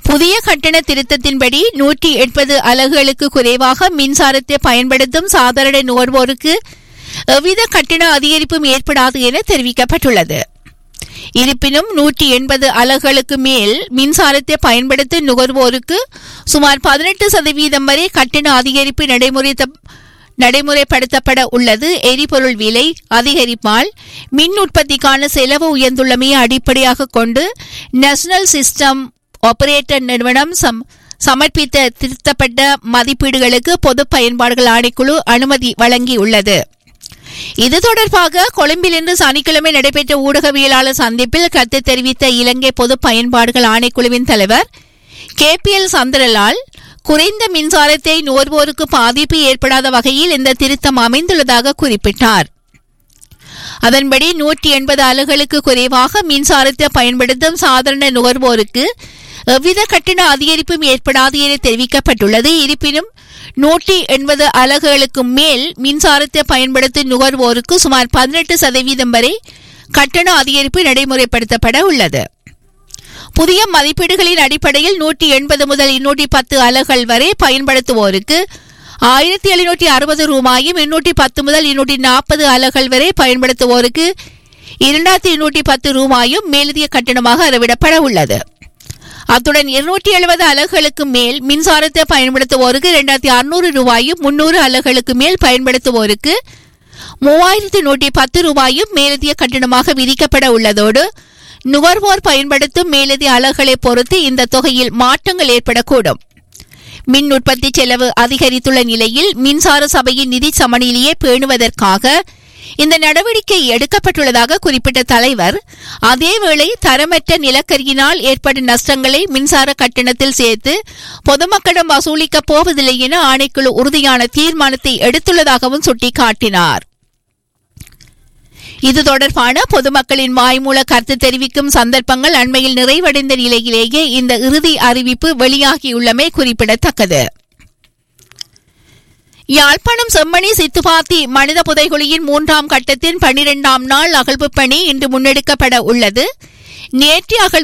புதிய கட்டண திருத்தத்தின்படி நூற்றி எண்பது அலகுகளுக்கு குறைவாக மின்சாரத்தை பயன்படுத்தும் சாதாரண நுகர்வோருக்கு எவ்வித கட்டண அதிகரிப்பும் ஏற்படாது என தெரிவிக்கப்பட்டுள்ளது இருப்பினும் நூற்றி எண்பது அலகுகளுக்கு மேல் மின்சாரத்தை பயன்படுத்தும் நுகர்வோருக்கு சுமார் பதினெட்டு சதவீதம் வரை கட்டண அதிகரிப்பு நடைமுறை நடைமுறைப்படுத்தப்பட உள்ளது எரிபொருள் விலை அதிகரிப்பால் மின் உற்பத்திக்கான செலவு உயர்ந்துள்ளமையை அடிப்படையாக கொண்டு நேஷனல் சிஸ்டம் ஆபரேட்டர் நிறுவனம் சம் சமர்ப்பித்த திருத்தப்பட்ட மதிப்பீடுகளுக்கு பொது பயன்பாடுகள் ஆணைக்குழு அனுமதி வழங்கியுள்ளது இது தொடர்பாக கொழும்பில் இன்று சனிக்கிழமை நடைபெற்ற ஊடகவியலாளர் சந்திப்பில் கருத்து தெரிவித்த இலங்கை பொது பயன்பாடுகள் ஆணைக்குழுவின் தலைவர் கே பி எல் சந்திரலால் குறைந்த மின்சாரத்தை நுகர்வோருக்கு பாதிப்பு ஏற்படாத வகையில் இந்த திருத்தம் அமைந்துள்ளதாக குறிப்பிட்டார் அதன்படி நூற்றி எண்பது அலகுகளுக்கு குறைவாக மின்சாரத்தை பயன்படுத்தும் சாதாரண நுகர்வோருக்கு எவ்வித கட்டண அதிகரிப்பும் ஏற்படாது என தெரிவிக்கப்பட்டுள்ளது இருப்பினும் நூற்றி எண்பது அலகுகளுக்கு மேல் மின்சாரத்தை பயன்படுத்தும் நுகர்வோருக்கு சுமார் பதினெட்டு சதவீதம் வரை கட்டண அதிகரிப்பு நடைமுறைப்படுத்தப்பட உள்ளது புதிய மதிப்பீடுகளின் அடிப்படையில் நூற்றி எண்பது முதல் இருநூற்றி பத்து அலகுகள் வரை பயன்படுத்துவோருக்கு ஆயிரத்தி எழுநூற்றி அறுபது ரூபாயும் இருநூற்றி பத்து முதல் இருநூற்றி நாற்பது அலகுகள் வரை பயன்படுத்துவோருக்கு இரண்டாயிரத்தி இருநூற்றி பத்து ரூபாயும் மேலதிக கட்டணமாக அறவிடப்பட உள்ளது அத்துடன் இருநூற்றி எழுபது அலகுகளுக்கு மேல் மின்சாரத்தை பயன்படுத்துவோருக்கு இரண்டாயிரத்தி அறுநூறு ரூபாயும் முன்னூறு அலகுகளுக்கு மேல் பயன்படுத்துவோருக்கு மூவாயிரத்தி நூற்றி பத்து ரூபாயும் மேலதிக கட்டணமாக விதிக்கப்பட உள்ளதோடு நுகர்வோர் பயன்படுத்தும் மேலதிக அலகுகளை பொறுத்து இந்த தொகையில் மாற்றங்கள் ஏற்படக்கூடும் மின் உற்பத்தி செலவு அதிகரித்துள்ள நிலையில் மின்சார சபையின் நிதி சமநிலையை பேணுவதற்காக இந்த நடவடிக்கை எடுக்கப்பட்டுள்ளதாக குறிப்பிட்ட தலைவர் அதேவேளை தரமற்ற நிலக்கரியினால் ஏற்படும் நஷ்டங்களை மின்சார கட்டணத்தில் சேர்த்து பொதுமக்களிடம் வசூலிக்கப் போவதில்லை என ஆணைக்குழு உறுதியான தீர்மானத்தை எடுத்துள்ளதாகவும் சுட்டிக்காட்டினார் இது தொடர்பான பொதுமக்களின் வாய்மூல கருத்து தெரிவிக்கும் சந்தர்ப்பங்கள் அண்மையில் நிறைவடைந்த நிலையிலேயே இந்த இறுதி அறிவிப்பு வெளியாகியுள்ளமை குறிப்பிடத்தக்கது யாழ்ப்பாணம் செம்மணி சித்துபாத்தி மனித புதைகுழியின் மூன்றாம் கட்டத்தின் பனிரெண்டாம் நாள் அகழ்வு பணி இன்று முன்னெடுக்கப்பட உள்ளது நேற்று அகழ்வு